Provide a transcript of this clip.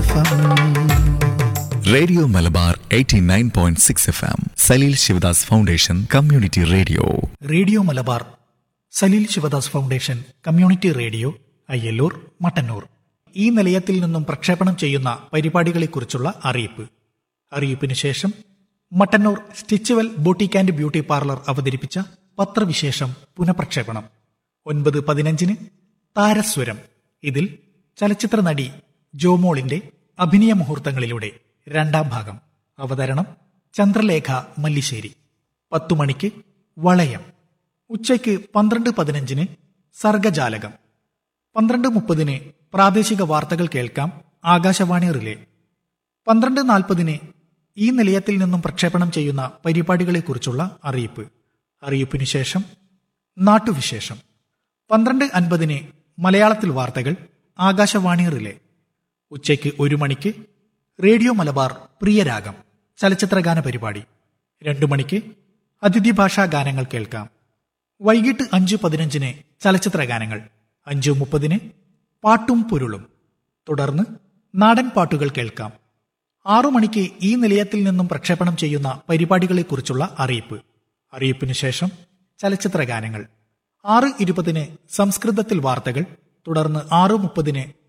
F M radio Malabar 89.6 F M Saleel Sivadas foundation community radio radio Malabar Saleel Sivadas foundation community radio Ayyalloor Mattannur ഈ നിലയത്തിൽ നിന്നും പ്രക്ഷേപണം ചെയ്യുന്ന പരിപാടികളെക്കുറിച്ചുള്ള അറിയിപ്പ് അറിയിപ്പിന് ശേഷം Mattannur Stitchual boutique and beauty parlour അവതരിപ്പിച്ച പത്രവിശേഷം പുനഃപ്രക്ഷേപണം ഒൻപത് പതിനഞ്ചിന് താരസ്വരം ഇതിൽ ചലച്ചിത്ര നടി ജോമോളിന്റെ അഭിനയ മുഹൂർത്തങ്ങളിലൂടെ രണ്ടാം ഭാഗം അവതരണം ചന്ദ്രലേഖ മല്ലിശ്ശേരി പത്തു മണിക്ക് വളയം ഉച്ചയ്ക്ക് പന്ത്രണ്ട് പതിനഞ്ചിന് സർഗജാലകം പന്ത്രണ്ട് മുപ്പതിന് പ്രാദേശിക വാർത്തകൾ കേൾക്കാം ആകാശവാണി റിലേ പന്ത്രണ്ട് നാൽപ്പതിന് ഈ നിലയത്തിൽ നിന്നും പ്രക്ഷേപണം ചെയ്യുന്ന പരിപാടികളെക്കുറിച്ചുള്ള അറിയിപ്പ് അറിയിപ്പിനു ശേഷം നാട്ടുവിശേഷം പന്ത്രണ്ട് അൻപതിന് മലയാളത്തിൽ വാർത്തകൾ ആകാശവാണി റിലേ ഉച്ചയ്ക്ക് ഒരു മണിക്ക് റേഡിയോ മലബാർ പ്രിയരാഗം ചലച്ചിത്രഗാന പരിപാടി രണ്ടു മണിക്ക് അതിഥി ഭാഷാ ഗാനങ്ങൾ കേൾക്കാം വൈകിട്ട് അഞ്ച് പതിനഞ്ചിന് ചലച്ചിത്ര ഗാനങ്ങൾ അഞ്ചു മുപ്പതിന് പാട്ടും പൊരുളും തുടർന്ന് നാടൻ പാട്ടുകൾ കേൾക്കാം ആറു മണിക്ക് ഈ നിലയത്തിൽ നിന്നും പ്രക്ഷേപണം ചെയ്യുന്ന പരിപാടികളെക്കുറിച്ചുള്ള അറിയിപ്പ് അറിയിപ്പിന് ശേഷം ചലച്ചിത്ര ഗാനങ്ങൾ ആറ് ഇരുപതിന് സംസ്കൃതത്തിൽ വാർത്തകൾ തുടർന്ന് ആറ് മുപ്പതിന്